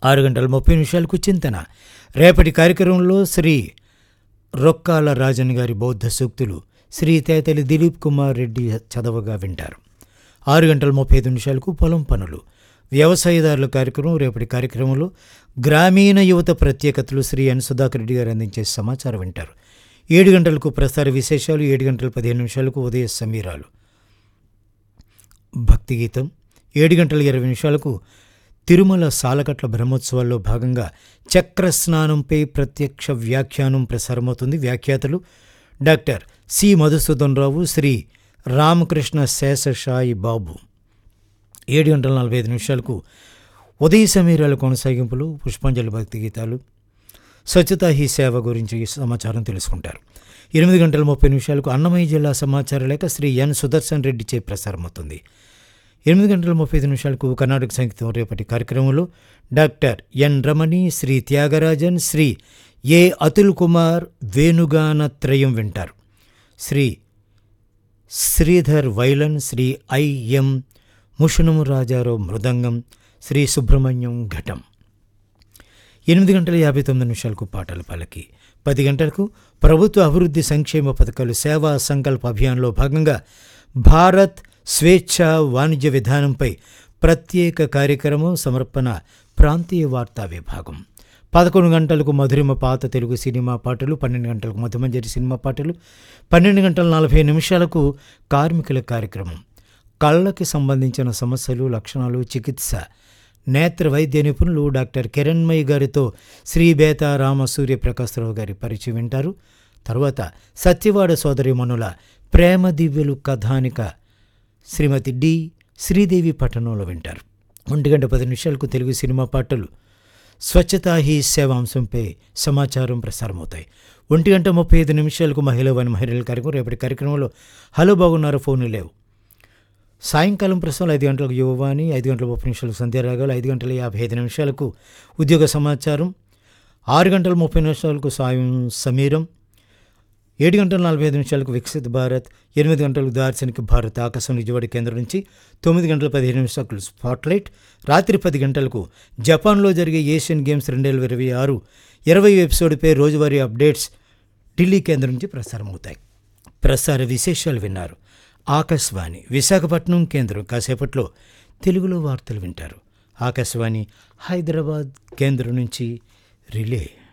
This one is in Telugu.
ఆరు గంటల ముప్పై నిమిషాలకు చింతన రేపటి కార్యక్రమంలో శ్రీ రొక్కాల రాజన్ గారి బౌద్ధ సూక్తులు శ్రీ తేతలి దిలీప్ కుమార్ రెడ్డి చదవగా వింటారు ఆరు గంటల ముప్పై ఐదు నిమిషాలకు పొలం పనులు వ్యవసాయదారుల కార్యక్రమం రేపటి కార్యక్రమంలో గ్రామీణ యువత ప్రత్యేకతలు శ్రీ ఎన్ సుధాకర్ రెడ్డి గారు అందించే సమాచారం వింటారు ఏడు గంటలకు ప్రసార విశేషాలు ఏడు గంటల పదిహేను నిమిషాలకు ఉదయ సమీరాలు భక్తి గీతం ఏడు గంటల ఇరవై నిమిషాలకు తిరుమల సాలకట్ల బ్రహ్మోత్సవాల్లో భాగంగా చక్ర స్నానంపై ప్రత్యక్ష వ్యాఖ్యానం ప్రసారమవుతుంది వ్యాఖ్యాతలు డాక్టర్ సి మధుసూదన్ రావు శ్రీ రామకృష్ణ శేషషాయి బాబు ఏడు గంటల నలభై ఐదు నిమిషాలకు ఉదయ సమీరాల కొనసాగింపులు పుష్పాంజలి భక్తి గీతాలు స్వచ్ఛతా హీ సేవ గురించి సమాచారం తెలుసుకుంటారు ఎనిమిది గంటల ముప్పై నిమిషాలకు అన్నమయ్య జిల్లా సమాచార లేఖ శ్రీ ఎన్ సుదర్శన్ రెడ్డి చే ప్రసారమవుతుంది ఎనిమిది గంటల ముప్పై ఐదు నిమిషాలకు కర్ణాటక సంగీతం రేపటి కార్యక్రమంలో doctor N Ramani Shri Thyagarajan Shri A Atul Kumar వేణుగాన త్రయం వింటారు శ్రీ శ్రీధర్ వైలన్ శ్రీ ఐఎం ముషునము రాజారావు మృదంగం శ్రీ సుబ్రహ్మణ్యం ఘటం ఎనిమిది గంటల యాభై తొమ్మిది నిమిషాలకు పాటలు పలకి పది గంటలకు ప్రభుత్వ అభివృద్ధి సంక్షేమ పథకాలు సేవా సంకల్ప అభియాన్లో భాగంగా భారత్ స్వేచ్ఛ వాణిజ్య విధానంపై ప్రత్యేక కార్యక్రమం సమర్పణ ప్రాంతీయ వార్తా విభాగం పదకొండు గంటలకు మధురిమ పాత తెలుగు సినిమా పాటలు పన్నెండు గంటలకు మధుమంజరి సినిమా పాటలు పన్నెండు గంటల నలభై నిమిషాలకు కార్మికుల కార్యక్రమం కళ్ళకి సంబంధించిన సమస్యలు లక్షణాలు చికిత్స నేత్ర వైద్య నిపుణులు డాక్టర్ కిరణ్మయ్య గారితో శ్రీ బేత రామ సూర్యప్రకాశ్రావు గారి పరిచయం వింటారు తర్వాత సత్యవాడ సోదరిమణుల ప్రేమ దివ్యులు కథానిక శ్రీమతి డి శ్రీదేవి పట్టణంలో వింటారు ఒంటి గంట పది నిమిషాలకు తెలుగు సినిమా పాటలు స్వచ్ఛతా హీ సేవాంశంపై సమాచారం ప్రసారమవుతాయి ఒంటి గంట ముప్పై ఐదు నిమిషాలకు మహిళ వన్ మహిళల కార్యక్రమం రేపటి కార్యక్రమంలో హలో బాగున్నారు ఫోన్లు లేవు సాయంకాలం ప్రస్తుతం ఐదు గంటలకు యువవాణి ఐదు గంటల ముప్పై నిమిషాలకు సంధ్యారాగాలు ఐదు గంటల యాభై ఐదు నిమిషాలకు ఉద్యోగ సమాచారం ఆరు గంటల ముప్పై నిమిషాలకు సాయం సమీరం ఏడు గంటల నలభై ఐదు నిమిషాలకు వికసిత్ భారత్ ఎనిమిది గంటలకు దార్శనిక భారత్ ఆకాశం విజయవాడ కేంద్రం నుంచి తొమ్మిది గంటల పదిహేను నిమిషాలకు స్పాట్లైట్ రాత్రి పది గంటలకు జపాన్లో జరిగే ఏషియన్ గేమ్స్ రెండు వేల ఇరవై ఆరు ఇరవై ఎపిసోడ్పై రోజువారీ అప్డేట్స్ ఢిల్లీ కేంద్రం నుంచి ప్రసారమవుతాయి ప్రసార విశేషాలు విన్నారు ఆకాశవాణి విశాఖపట్నం కేంద్రం కాసేపట్లో తెలుగులో వార్తలు వింటారు ఆకాశవాణి హైదరాబాద్ కేంద్రం నుంచి రిలే